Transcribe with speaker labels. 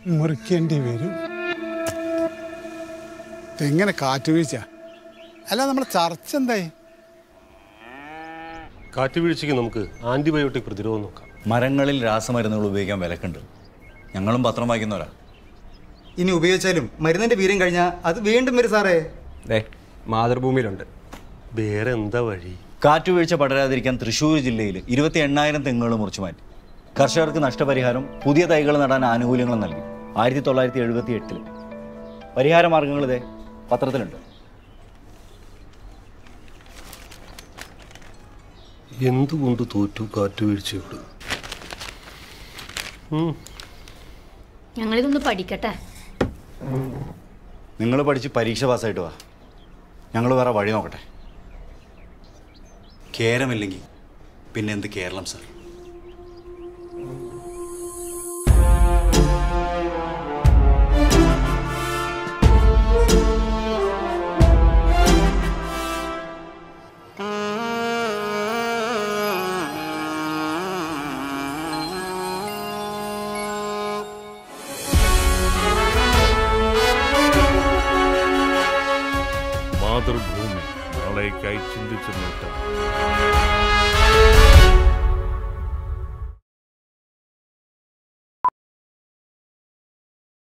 Speaker 1: മുറിക്കേണ്ടി വരും ഇതെങ്ങനെ കാറ്റ് വീഴ്ച അല്ല നമ്മുടെ ചർച്ച എന്തായി
Speaker 2: കാറ്റ് വീഴ്ചയ്ക്ക് നമുക്ക് ആന്റിബയോട്ടിക് പ്രതിരോധം നോക്കാം
Speaker 3: മരങ്ങളിൽ രാസമരുന്നുകൾ ഉപയോഗിക്കാൻ വിലക്കുണ്ട് ഞങ്ങളും പത്രം വായിക്കുന്നവരാ
Speaker 4: ഇനി ഉപയോഗിച്ചാലും മരുന്നിന്റെ വീര്യം കഴിഞ്ഞാൽ അത് വീണ്ടും വരും സാറേ
Speaker 5: ദേ മാതൃഭൂമിയിലുണ്ട്
Speaker 2: വേറെ എന്താ വഴി
Speaker 3: കാറ്റുവീഴ്ച പടരാതിരിക്കാൻ തൃശ്ശൂർ ജില്ലയിൽ ഇരുപത്തി എണ്ണായിരം തെങ്ങുകൾ മുറിച്ചു മാറ്റി കർഷകർക്ക് നഷ്ടപരിഹാരം പുതിയ തൈകൾ നടാൻ ആനുകൂല്യങ്ങൾ നൽകി ആയിരത്തി തൊള്ളായിരത്തി എഴുപത്തി എട്ടിൽ പരിഹാര മാർഗങ്ങൾ ഇതേ പത്രത്തിലുണ്ട്
Speaker 2: എന്തുകൊണ്ട് തോറ്റു കാറ്റ് വീഴ്ചയോട്
Speaker 6: ഞങ്ങളിതൊന്ന് പഠിക്കട്ടെ
Speaker 3: നിങ്ങൾ പഠിച്ച് പരീക്ഷ പാസ്സായിട്ട് വാ ഞങ്ങൾ വേറെ വഴി നോക്കട്ടെ കേരമില്ലെങ്കിൽ പിന്നെ എന്ത് കേരളം സാർ
Speaker 7: മാതൃഭൂമി നാളേക്കായി ചിന്തിച്ചു നോക്കാം